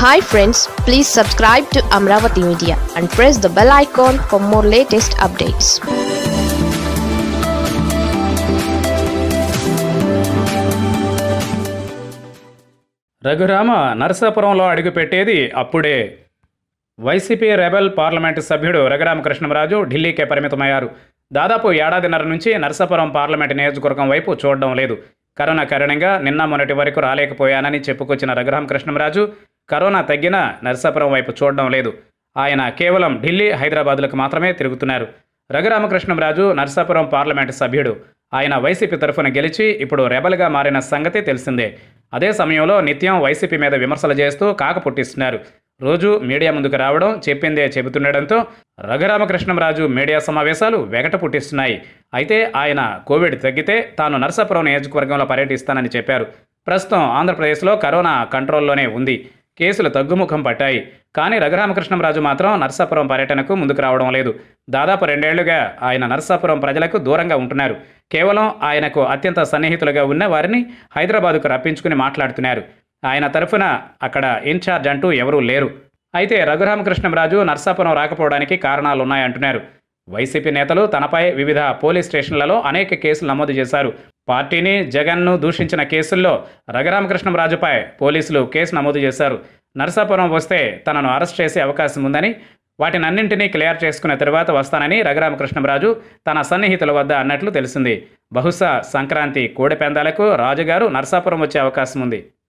hi friends please subscribe to Amaravati media and press the bell icon for more latest updates Raghurama నరసాపురంలో అడుగుపెట్టేది అప్పుడే YCP rebel parliament సభ్యుడు రఘురామకృష్ణరాజు ఢిల్లీకే పరిమితమయ్యారు దాదాపు ఏడాదిన్నర నుంచి నరసాపురం పార్లమెంటు నియోజకవర్గం వైపు చూడడం లేదు కరోనా కారణంగా నిన్న మొన్నటి వరకు రాలేకపోయానని చెప్పుకొచ్చిన రఘురామకృష్ణరాజు కరోనా తగ్గినా నరసాపురం వైపు చూడడం లేదు ఆయన కేవలం ఢిల్లీ హైదరాబాదులకు మాత్రమే తిరుగుతున్నారు రఘురామకృష్ణరాజు నరసాపురం పార్లమెంటు సభ్యుడు ఆయన వైసీపీ తరఫున గెలిచి ఇప్పుడు రెబల్గా మారిన సంగతి తెలిసిందే అదే సమయంలో నిత్యం వైసీపీ మీద విమర్శలు చేస్తూ కాక పుట్టిస్తున్నారు రోజు మీడియా ముందుకు రావడం చెప్పిందే చెబుతుండడంతో రఘురామకృష్ణరాజు మీడియా సమావేశాలు వెగట పుట్టిస్తున్నాయి అయితే ఆయన కోవిడ్ తగ్గితే తాను నరసాపురం నియోజకవర్గంలో పర్యటిస్తానని చెప్పారు ప్రస్తుతం ఆంధ్రప్రదేశ్లో కరోనా కంట్రోల్లోనే ఉంది కేసులు తగ్గుముఖం పట్టాయి కానీ రఘురామకృష్ణరాజు మాత్రం నరసాపురం పర్యటనకు ముందుకు రావడం లేదు దాదాపు రెండేళ్లుగా ఆయన నరసాపురం ప్రజలకు దూరంగా ఉంటున్నారు కేవలం ఆయనకు అత్యంత సన్నిహితులుగా ఉన్న వారిని హైదరాబాదుకు రప్పించుకుని మాట్లాడుతున్నారు ఆయన తరఫున అక్కడ ఇన్ఛార్జ్ అంటూ ఎవరూ లేరు అయితే రఘురామకృష్ణరాజు నర్సాపురం రాకపోవడానికి కారణాలు ఉన్నాయంటున్నారు వైసీపీ నేతలు తనపై వివిధ పోలీస్ స్టేషన్లలో అనేక కేసులు నమోదు చేశారు పార్టీని జగన్ను దూషించిన కేసుల్లో రఘురామకృష్ణరాజుపై పోలీసులు కేసు నమోదు చేశారు నరసాపురం వస్తే తనను అరెస్ట్ చేసే అవకాశం ఉందని వాటినన్నింటినీ క్లియర్ చేసుకున్న తర్వాత వస్తానని రఘురామకృష్ణరాజు తన సన్నిహితుల వద్ద అన్నట్లు తెలిసింది బహుశా సంక్రాంతి కోడిపెందాలకు రాజుగారు నరసాపురం వచ్చే అవకాశం ఉంది